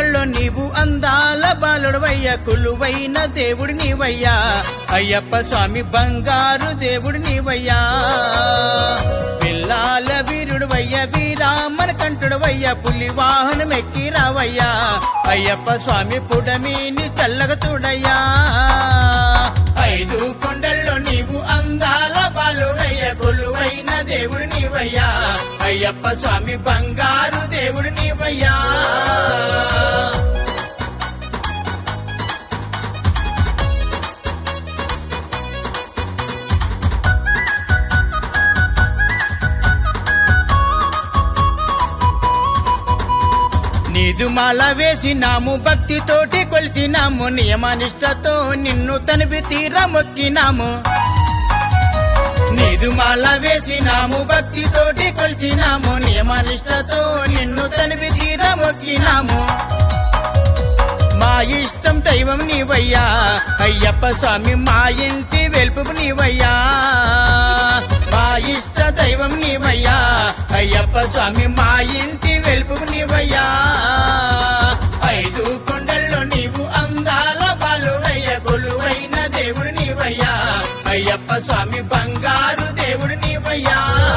కొండల్లో నీవు అందాల బాలుడవయ్య కులువైన దేవుడు నీవయ్యా అయ్యప్ప స్వామి బంగారు దేవుడు నీవయ్యా పిల్లాల వీరుడువయ్య వీరామన కంటుడవయ్య పులి వాహనం ఎక్కి రావయ్యా అయ్యప్ప స్వామి పుడమిని చల్లగా చూడయ్యా ఐదు కొండల్లో నీవు అందాల బాలుడయ్య కొలువైన దేవుడు నీవయ్యా అయ్యప్ప స్వామి బంగారు దేవుడు నీవయ్యా నీదు మాల వేసినాము భక్తితోటి కొలిచినాము నియమనిష్టతో నిన్ను తనివి తీర మొక్కినాము నీదు మాల వేసినాము భక్తితోటి కొలిచినాము నియమనిష్టతో నిన్ను తనివి తీర మొక్కినాము మా ఇష్టం దైవం నీవయ్యా అయ్యప్ప స్వామి మా ఇంటి వెలుపు నీవయ్యా మా ఇష్ట దైవం నీవయ్యా అయ్యప్ప స్వామి మా ఇంటి వెలుపు నీవయ్యా ఐదు కొండల్లో నీవు అందాల బాలుడయ్య కొలువైన దేవుడు నీవయ్యా అయ్యప్ప స్వామి బంగారు దేవుడు నీవయ్యా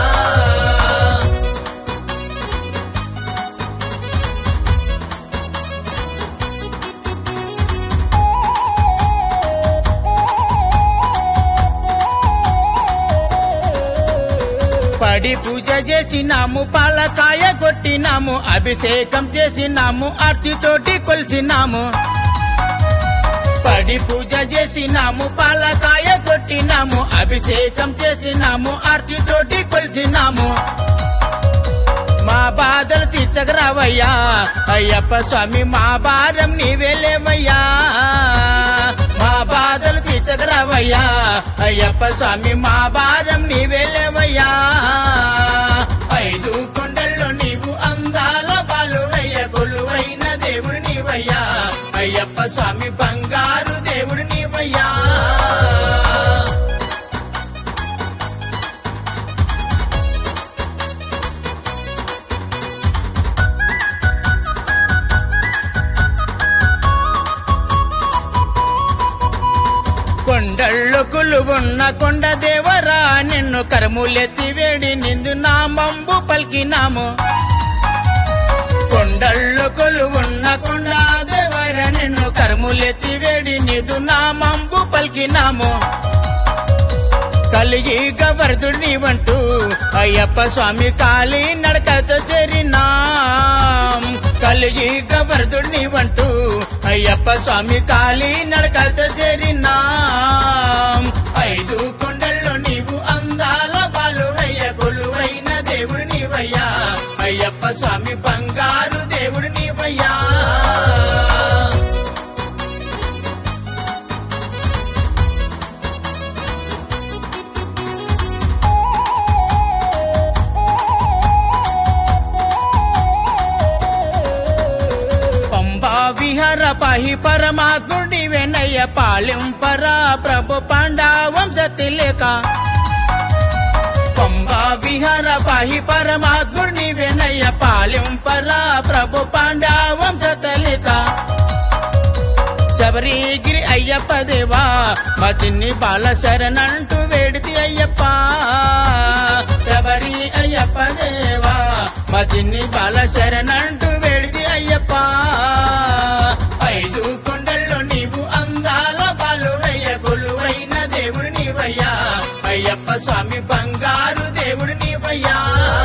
పడి పూజ చేసినాము పాలకాయ కొట్టినాము అభిషేకం చేసినాము ఆర్తితోటి కొలిసినాము పడి పూజ చేసినాము పాలకాయ కొట్టినాము అభిషేకం చేసినాము ఆర్తితోటి కొలిసినాము మా బాధలు తీర్చగరావయ్యా అయ్యప్ప స్వామి మా భారం నీవేలేవయ్యా మా బాధలు తీర్చగరావయ్యా అయ్యప్ప స్వామి మా భారం నీవేలేవయ్యా ఐదు కొండల్లో నీవు అందాల బాలువయ్య కొలువైన దేవుడు నీవయ్యా అయ్యప్ప స్వామి బంగారు దేవుడు నీవయ్యా కొండళ్ళు కొలువున్న కొండ దేవరా నిన్ను కరములెత్తి వేడి నిందు నామంబు పలికినాము కొండళ్ళు కొలువున్న కొండ దేవర నిన్ను కరములెత్తి వేడి నిందు నామంబు పలికినాము కలిగి గవర్ధుడు నీవంటూ అయ్యప్ప స్వామి కాలి నడకతో చేరినాం కలిగి గవర్ధుడు నీవంటూ అయ్యప్ప స్వామి కాలి నడకతో చేరినాం ఐదు కొండల్లో నీవు అందాల బాలుడయ్య కొలువైన దేవుడు నీవయ్యా అయ్యప్ప స్వామి బంగారు దేవుడు నీవయ్యా పంబా విహర పాహి పరమాత్ముడి వెనయ్య పాలింపరా ప్రభు పాండవం సతిలేక పంబా విహర పాహి పరమాత్ముడి వెనయ్య పాలింపరా ప్రభు పాండవం సతలేక శబరిగిరి అయ్యప్ప దేవా మా చిన్ని బాల శరణంటూ వేడితి అయ్యప్ప శబరి అయ్యప్ప దేవా మా చిన్ని బాల శరణంటూ వేడితి అయ్యప్ప ఐదు కొండల్లో నీవు అందాల బాలుడయ్య కొలువైన దేవుడు నీవయ్యా అయ్యప్ప స్వామి బంగారు దేవుడు నీవయ్యా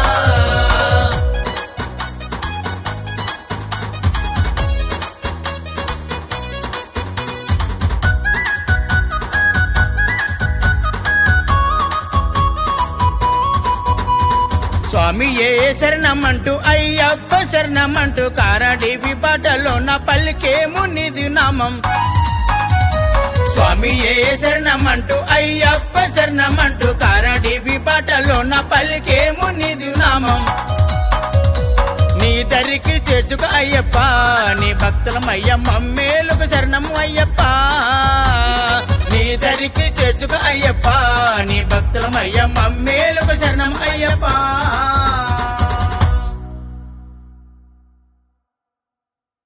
స్వామి ఏ శరణమంటూ అయ్యప్ప శరణమంటూ కారడివి బాటలో నా పల్లికేము నిధి నామం స్వామి ఏ శరణమంటూ అయ్యప్ప శరణమంటూ కారడివి బాటలో నా పల్లికేము నిధి నామం నీ దరికి చేర్చుకు అయ్యప్ప నీ భక్తులమయ్య మమ్మేలుకు శరణము అయ్యప్ప నీ దరికి చేర్చుకు అయ్యప్ప నీ భక్తులమయ్య మమ్మేలుకు శరణం అయ్యప్ప